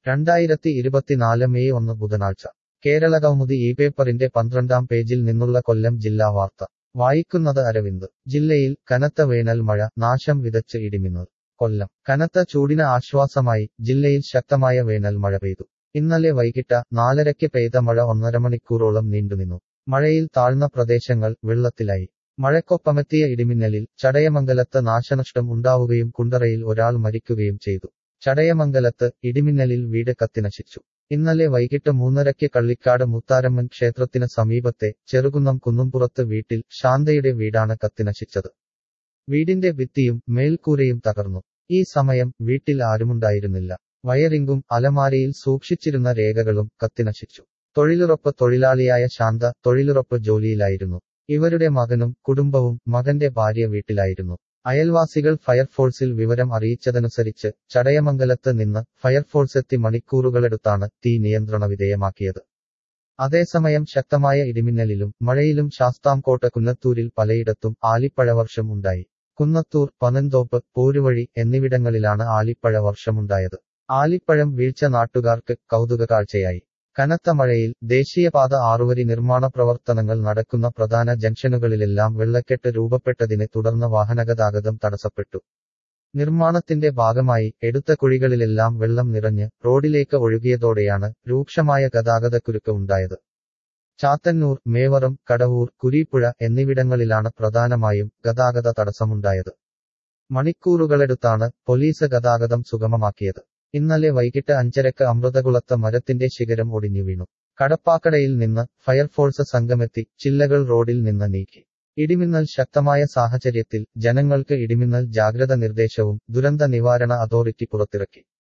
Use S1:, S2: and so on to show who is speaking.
S1: രണ്ടായിരത്തി ഇരുപത്തിനാല് മെയ് ഒന്ന് ബുധനാഴ്ച കേരളകൗമുദി ഈ പേപ്പറിന്റെ പന്ത്രണ്ടാം പേജിൽ നിന്നുള്ള കൊല്ലം ജില്ലാ വാർത്ത വായിക്കുന്നത് അരവിന്ദ് ജില്ലയിൽ കനത്ത വേനൽ മഴ നാശം വിതച്ച് ഇടിമിന്നൽ കൊല്ലം കനത്ത ചൂടിന് ആശ്വാസമായി ജില്ലയിൽ ശക്തമായ വേനൽ മഴ പെയ്തു ഇന്നലെ വൈകിട്ട് നാലരയ്ക്ക് പെയ്ത മഴ ഒന്നര മണിക്കൂറോളം നീണ്ടുനിന്നു മഴയിൽ താഴ്ന്ന പ്രദേശങ്ങൾ വെള്ളത്തിലായി മഴക്കൊപ്പമെത്തിയ ഇടിമിന്നലിൽ ചടയമംഗലത്ത് നാശനഷ്ടം ഉണ്ടാവുകയും കുണ്ടറയിൽ ഒരാൾ മരിക്കുകയും ചെയ്തു ചടയമംഗലത്ത് ഇടിമിന്നലിൽ വീട് കത്തിനശിച്ചു ഇന്നലെ വൈകിട്ട് മൂന്നരയ്ക്ക് കള്ളിക്കാട് മുത്താരമ്മൻ ക്ഷേത്രത്തിന് സമീപത്തെ ചെറുകുന്നം കുന്നുംപുറത്ത് വീട്ടിൽ ശാന്തയുടെ വീടാണ് കത്തിനശിച്ചത് വീടിന്റെ ഭിത്തിയും മേൽക്കൂരയും തകർന്നു ഈ സമയം വീട്ടിൽ ആരുമുണ്ടായിരുന്നില്ല വയറിംഗും അലമാരയിൽ സൂക്ഷിച്ചിരുന്ന രേഖകളും കത്തിനശിച്ചു തൊഴിലുറപ്പ് തൊഴിലാളിയായ ശാന്ത തൊഴിലുറപ്പ് ജോലിയിലായിരുന്നു ഇവരുടെ മകനും കുടുംബവും മകന്റെ ഭാര്യ വീട്ടിലായിരുന്നു അയൽവാസികൾ ഫയർഫോഴ്സിൽ വിവരം അറിയിച്ചതനുസരിച്ച് ചടയമംഗലത്ത് നിന്ന് ഫയർഫോഴ്സ് എത്തി മണിക്കൂറുകളെടുത്താണ് തീ നിയന്ത്രണ വിധേയമാക്കിയത് അതേസമയം ശക്തമായ ഇടിമിന്നലിലും മഴയിലും ശാസ്താംകോട്ട കുന്നത്തൂരിൽ പലയിടത്തും ആലിപ്പഴവർഷം ഉണ്ടായി കുന്നത്തൂർ പനന്തോപ്പ് പോരുവഴി എന്നിവിടങ്ങളിലാണ് ആലിപ്പഴ വർഷമുണ്ടായത് ആലിപ്പഴം വീഴ്ച നാട്ടുകാർക്ക് കൗതുക കാഴ്ചയായി കനത്ത മഴയിൽ ദേശീയപാത ആറുവരി നിർമ്മാണ പ്രവർത്തനങ്ങൾ നടക്കുന്ന പ്രധാന ജംഗ്ഷനുകളിലെല്ലാം വെള്ളക്കെട്ട് രൂപപ്പെട്ടതിനെ തുടർന്ന് വാഹനഗതാഗതം തടസ്സപ്പെട്ടു നിർമ്മാണത്തിന്റെ ഭാഗമായി എടുത്ത കുഴികളിലെല്ലാം വെള്ളം നിറഞ്ഞ് റോഡിലേക്ക് ഒഴുകിയതോടെയാണ് രൂക്ഷമായ ഗതാഗതക്കുരുക്ക് ഉണ്ടായത് ചാത്തന്നൂർ മേവറം കടവൂർ കുരീപ്പുഴ എന്നിവിടങ്ങളിലാണ് പ്രധാനമായും ഗതാഗത തടസ്സമുണ്ടായത് മണിക്കൂറുകളെടുത്താണ് പോലീസ് ഗതാഗതം സുഗമമാക്കിയത് ഇന്നലെ വൈകിട്ട് അഞ്ചരക്ക് അമൃതകുളത്ത് മരത്തിന്റെ ശിഖരം ഒടിഞ്ഞു വീണു കടപ്പാക്കടയിൽ നിന്ന് ഫയർഫോഴ്സ് സംഘമെത്തി ചില്ലകൾ റോഡിൽ നിന്ന് നീക്കി ഇടിമിന്നൽ ശക്തമായ സാഹചര്യത്തിൽ ജനങ്ങൾക്ക് ഇടിമിന്നൽ ജാഗ്രത നിർദ്ദേശവും ദുരന്ത നിവാരണ അതോറിറ്റി പുറത്തിറക്കി